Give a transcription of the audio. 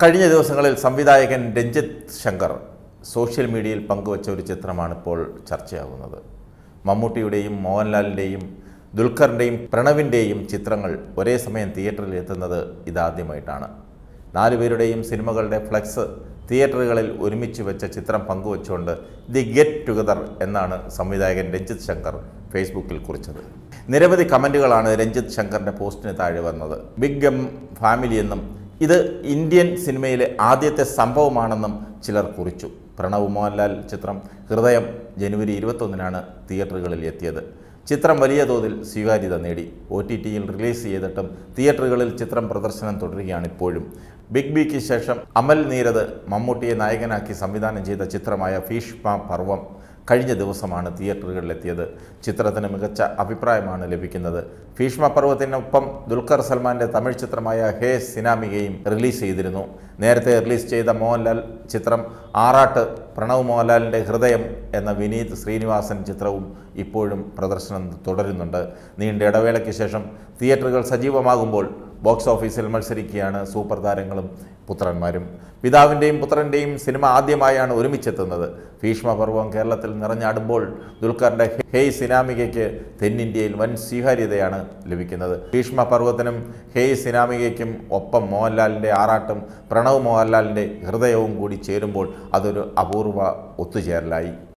കഴിഞ്ഞ ദിവസങ്ങളിൽ സംവിധായകൻ രഞ്ജിത്ത് ശങ്കർ സോഷ്യൽ മീഡിയയിൽ പങ്കുവച്ച ഒരു ചിത്രമാണ് ഇപ്പോൾ ചർച്ചയാകുന്നത് മമ്മൂട്ടിയുടെയും മോഹൻലാലിൻ്റെയും ദുൽഖറിൻ്റെയും പ്രണവിൻ്റെയും ചിത്രങ്ങൾ ഒരേ സമയം തിയേറ്ററിൽ എത്തുന്നത് ഇതാദ്യമായിട്ടാണ് നാലുപേരുടെയും സിനിമകളുടെ ഫ്ലെക്സ് തിയേറ്ററുകളിൽ ഒരുമിച്ച് വെച്ച ചിത്രം പങ്കുവച്ചുകൊണ്ട് ദി ഗെറ്റ് ടുഗദർ എന്നാണ് സംവിധായകൻ രഞ്ജിത്ത് ശങ്കർ ഫേസ്ബുക്കിൽ കുറിച്ചത് നിരവധി കമൻറ്റുകളാണ് രഞ്ജിത്ത് ശങ്കറിൻ്റെ പോസ്റ്റിന് താഴെ വന്നത് ബിഗ് എം ഫാമിലി എന്നും ഇത് ഇന്ത്യൻ സിനിമയിലെ ആദ്യത്തെ സംഭവമാണെന്നും ചിലർ കുറിച്ചു പ്രണവ് മോഹൻലാൽ ചിത്രം ഹൃദയം ജനുവരി ഇരുപത്തൊന്നിനാണ് തിയേറ്ററുകളിൽ എത്തിയത് ചിത്രം വലിയ തോതിൽ സ്വീകാര്യത നേടി ഒ ടി ടിയിൽ റിലീസ് ചെയ്തിട്ടും തിയേറ്ററുകളിൽ ചിത്രം പ്രദർശനം തുടരുകയാണ് ഇപ്പോഴും ബിഗ് ബിക്ക് ശേഷം അമൽ നീരദ് മമ്മൂട്ടിയെ നായകനാക്കി സംവിധാനം ചെയ്ത ചിത്രമായ ഭീഷ്മ പർവം കഴിഞ്ഞ ദിവസമാണ് തിയേറ്ററുകളിലെത്തിയത് ചിത്രത്തിന് മികച്ച അഭിപ്രായമാണ് ലഭിക്കുന്നത് ഭീഷ്മപർവത്തിനൊപ്പം ദുൽഖർ സൽമാന്റെ തമിഴ് ചിത്രമായ ഹേ സിനാമികയും റിലീസ് ചെയ്തിരുന്നു നേരത്തെ റിലീസ് ചെയ്ത മോഹൻലാൽ ചിത്രം ആറാട്ട് പ്രണവ് മോഹൻലാലിൻ്റെ ഹൃദയം എന്ന വിനീത് ശ്രീനിവാസൻ ചിത്രവും ഇപ്പോഴും പ്രദർശനം തുടരുന്നുണ്ട് നീണ്ട ഇടവേളയ്ക്ക് ശേഷം തിയേറ്ററുകൾ സജീവമാകുമ്പോൾ ബോക്സ് ഓഫീസിൽ മത്സരിക്കുകയാണ് സൂപ്പർ താരങ്ങളും പുത്രന്മാരും പിതാവിൻ്റെയും പുത്രൻ്റെയും സിനിമ ആദ്യമായാണ് ഒരുമിച്ചെത്തുന്നത് ഭീഷ്മപർവം കേരളത്തിൽ നിറഞ്ഞാടുമ്പോൾ ദുൽഖറിൻ്റെ ഹേയ് സിനാമികയ്ക്ക് തെന്നിന്ത്യയിൽ വൻ സ്വീകാര്യതയാണ് ലഭിക്കുന്നത് ഭീഷ്മപർവത്തിനും ഹേയ് സിനാമികയ്ക്കും ഒപ്പം മോഹൻലാലിൻ്റെ ആറാട്ടും പ്രണവ് മോഹൻലാലിൻ്റെ ഹൃദയവും കൂടി ചേരുമ്പോൾ അതൊരു അപൂർവ ഒത്തുചേരലായി